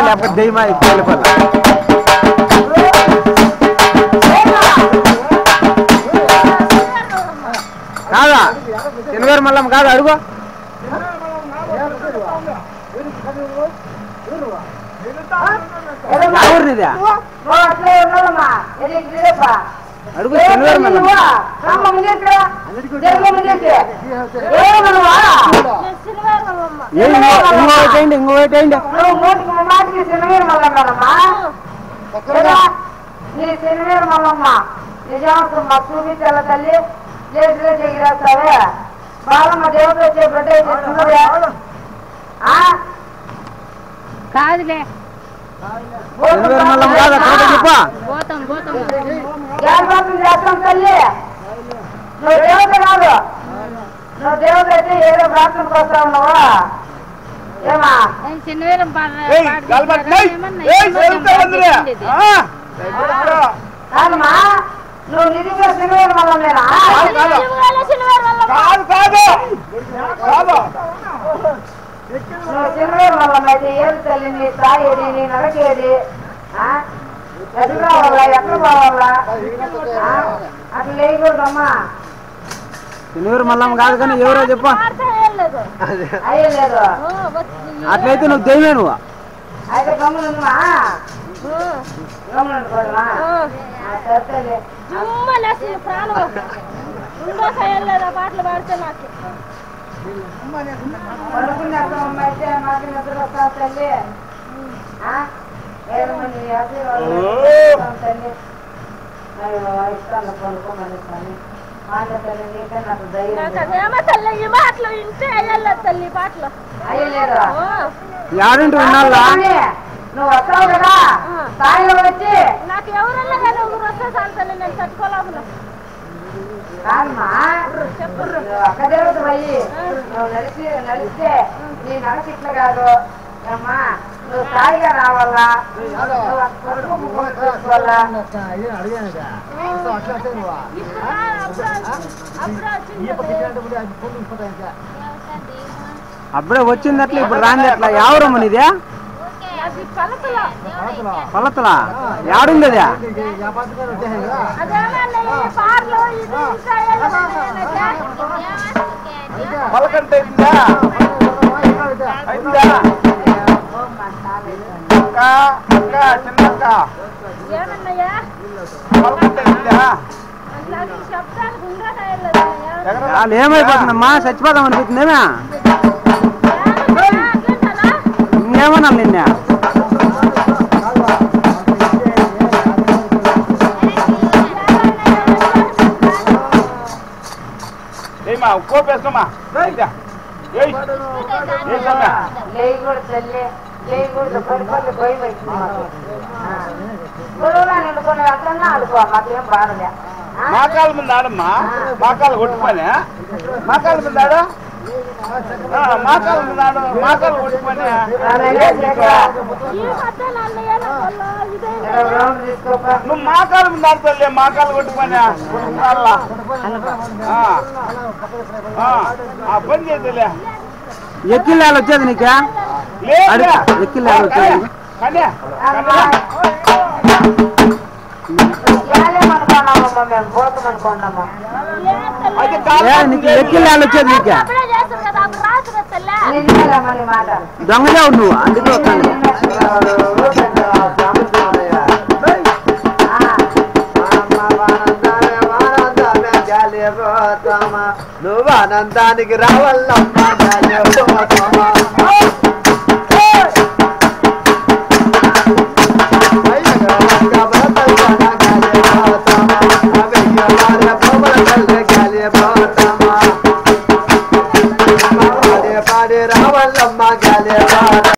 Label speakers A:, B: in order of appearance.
A: లేకపోతే దెయ్యమా ఇప్పుడు వెళ్ళిపోతా కాదా శనివారం మల్లమ్మ కాదా అడుగు ఎవరినిదే అడుగు శనివారం మల్లమ్మ ఏ ఇంకో ఇంకో వేయండి ఇంకో వేయండి
B: నిజాంసమ్మ చూపించాల తల్లి చేతిలో చెగిరేస్తావే బాలమ్మ దేవత వచ్చే బిడ్డ చేస్తున్నదే
C: కాదులే
A: శనివారం మల్లమ్మ కాదా కరెక్ట్ చెప్పా
C: పోతాం పోతాం
B: జాగ్రత్త చేస్తాం తల్లి నువ్వు దేవత కాదు నువ్వు దేవత అయితే ఏదో ప్రార్థనకు వస్తా ఉన్నావా ఏమా
C: శనివారం
D: ఏయ్, గల్బట్, ఏయ్, ఏయ్, చదువుతా ఉందిరే. ఆ,
B: కాదమ్మా నువ్వు నిధిగా శనివారం వల్ల నేనా
D: కాదు, కాదు కాదు కాదు
B: నువ్వు శనివారం వల్ల అయితే ఏది తల్లి నీ తాగేది నీ నరకేది ఆ? ఎక్కడ రావాలా ఎక్కడ పోవాలా ఆ? అట్లా లేకూడదమ్మా
A: శనివారం మల్లమ్మ కాదు కానీ ఎవరో చెప్పా
B: అయ్యలేదు
A: అట్లయితే నువ్వు దెయ్యమే నువ్వు
B: అయితే గమ్మునున్నా గమ్మునుకోదమ్మా సరే
C: ప్రాణం ఇంకోసారి వెళ్ళలేదు పాటలు పాడితే నాకు
B: పడుకున్నాక అయితే మాకు నిద్ర వస్తా తల్లి ఆ? ఏమని ఆశీర్వాదం తల్లి అయ్యో ఇస్తాను పడుకోమని తల్లి మాట తల్లి నీకే నాకు ధైర్యం
C: నాకు అదేమో తల్లి ఈ మాటలు ఇంటే వెళ్ళలేదు తల్లి ఈ పాటలు
B: అయ్యలేదు
A: యాడింటి విన్నాళ్ళా
B: నువ్వు వస్తావు కదా సాయిలో వచ్చి
C: నాకు ఎవరన్నా కానీ ఒకరు వస్తే చాలు తల్లి నేను తట్టుకోలేకున్నా
B: కాదమ్మా నువ్వు అక్క దేవత పోయి నువ్వు నడిచి నడిస్తే నీ నడచిట్లు కాదు అమ్మా నువ్వు సాయిగా రావాలా నువ్వు ఆ కొడుకు ముగ్గురు చూసుకోవాలా
C: ఇప్పుడు రా, అప్పుడు అప్పుడు వచ్చింది
A: అప్పుడే వచ్చింది అట్లా ఇప్పుడు రాంది అట్లా ఎవరమ్మ నీదే
C: అది పలకలో
A: పల్లతలా యాడుంది అది
C: అదేమన్నా ఈ పాటలు ఇది ఇంకా వెళ్ళలేదు
D: పలకంటే అయిందా అయిందా అక్క అక్క చిన్న అక్క
C: ఏమన్నాయా
D: పలకంటే అయిందా
C: అట్లా శబ్దానికి ఇంకా వెళ్ళలేదు
D: ఎక్కడ
A: వాళ్ళు ఏమైపోతుందమ్మా చచ్చిపోదాం అనిపిస్తుందేమే ఇంకేమన్నా నిన్న
D: ఏమా కోపేస్తామా అయితే ఏయ్ ఏసమ్మా
B: లేయకూడదు తల్లి లేయకూడదు పడిపోతే భయం అవుతుంది మాకు గురువులా నిండుకొని అట్లన్నా ఆడుకో మాకేం బాధలే ఆ?
D: మా కాళ్ళ మీద ఆడమ్మా మా కాళ్ళు కొట్టుకొని మా కాళ్ళ మీద ఆడు ఆ, మా కాళ్ళ మీద ఆడు మా కాళ్ళు కొట్టుకొని
C: ఈ మధ్య నన్ను ఏళ్ళ ఇదే
B: ఇరవై రౌండ్లు తీసుకోపా
D: నువ్వు మా కాళ్ళ మీద ఆడుతావులే మా కాళ్ళు కొట్టుకొని కొట్టుకోవాల ఆ పని చేద్దులే
A: ఎక్కిళ్ళాలు వచ్చేది నీకే అడి
D: లేదు
A: ఎక్కిళ్ళాలు వచ్చేది
D: కానీ
B: ఏలేమనుకున్నామమ్మా మేము పోతామనుకున్నాము
D: అది
A: ఏ
D: కాదు
A: నీకు ఎక్కిళ్ళాలు వచ్చేది నీకే
C: అప్పుడే చేస్తారు కదా అప్పుడు రాదు కదా తల్లి
B: నిన్నలేమని మాట
A: దొంగదేవుడు నువ్వు అందుకే వస్తాను
E: నువ్వు ఆనందానికి రావాలమ్మా